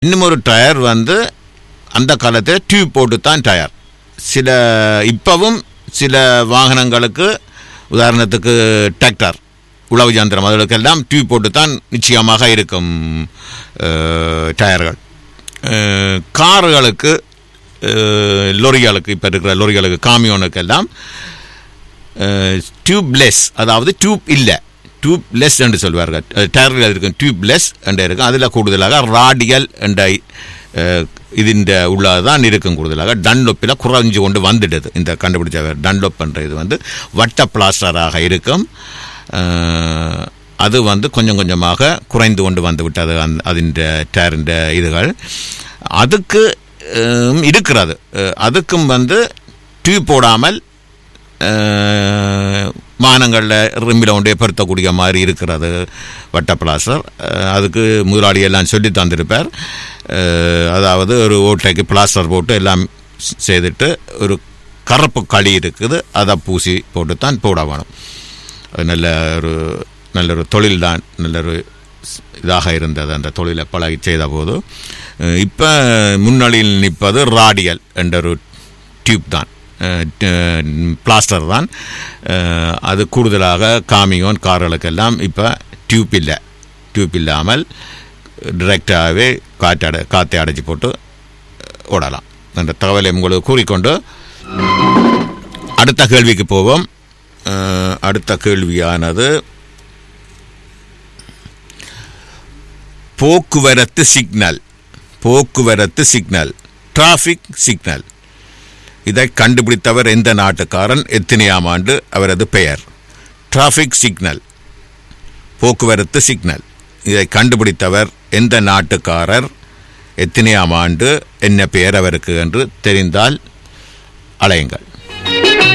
இன்னும் ஒரு டயர் வந்து அந்த காலத்தில் டியூப் போட்டு தான் டயர் சில இப்போவும் சில வாகனங்களுக்கு உதாரணத்துக்கு டிராக்டர் உழவு இயந்திரம் அதுகளுக்கெல்லாம் டியூப் போட்டு தான் நிச்சயமாக இருக்கும் அஹ், டயர்கள் அஹ், கார்களுக்கு அஹ், லொரிகளுக்கு இப்போ இருக்கிற லொரிகளுக்கு காமியோனுக்கெல்லாம் டியூப்லெஸ் அதாவது டியூப் இல்லை டியூப்லெஸ் என்று சொல்வார்கள் டயர்கள் இருக்கும் டியூப்லெஸ் என்று இருக்கும் அதில் கூடுதலாக ராடியல் என்ற அஹ், ഇതിൻ്റെ உள்ளதான் இருக்கும் கூடுதலாக டன்லொப்பில் குறைஞ்சு கொண்டு வந்துடுது இந்த கண்டுபிடிச்ச டன்லொப் என்ற இது வந்து வட்ட பிளாஸ்டராக இருக்கும் அஹ், அது வந்து கொஞ்சம் கொஞ்சமாக குறைந்து கொண்டு வந்து விட்டது அந்த அதிൻ്റെ டயரிൻ്റെ இதுகள் அதுக்கு அஹ், இருக்கிறது அஹ், அதுக்கும் வந்து டியூப் போடாமல் அஹ், வாகனங்களில் ரிம்மில் கொண்டே பொருத்தக்கூடிய மாதிரி இருக்கிறது வட்ட பிளாஸ்டர் அஹ், அதுக்கு முதலாளி எல்லாம் சொல்லி தந்திருப்பார் அஹ், அதாவது ஒரு ஓட்டைக்கு பிளாஸ்டர் போட்டு எல்லாம் ஸ்- செய்துட்டு ஒரு கருப்பு களி இருக்குது அதை பூசி போட்டு தான் போட வேணும் அது நல்ல ஒரு நல்ல ஒரு தொழில் தான் நல்ல ஒரு ஸ்- இதாக இருந்தது அந்த தொழிலை பழகி செய்த போது இப்போ முன்னணியில் நிற்பது ராடியல் என்ற ஒரு டியூப் தான் பிளாஸ்டர் தான் அஹ், அது கூடுதலாக காமியோன் கார்களுக்கெல்லாம் இப்போ டியூப் இல்லை டியூப் இல்லாமல் டிரெக்டாகவே காற்றை காற்றை அடைச்சி போட்டு ஓடலாம் என்ற தகவலை உங்களுக்கு கூறிக்கொண்டு அடுத்த கேள்விக்கு போவோம் அஹ், அடுத்த கேள்வியானது போக்குவரத்து சிக்னல் போக்குவரத்து சிக்னல் டிராஃபிக் சிக்னல் இதை கண்டுபிடித்தவர் எந்த நாட்டுக்காரன் எத்தனையாம் ஆண்டு அவரது பெயர் டிராஃபிக் சிக்னல் போக்குவரத்து சிக்னல் இதை கண்டுபிடித்தவர் எந்த நாட்டுக்காரர் எத்தனையாம் ஆண்டு என்ன பெயர் அவருக்கு என்று தெரிந்தால் அலையுங்கள்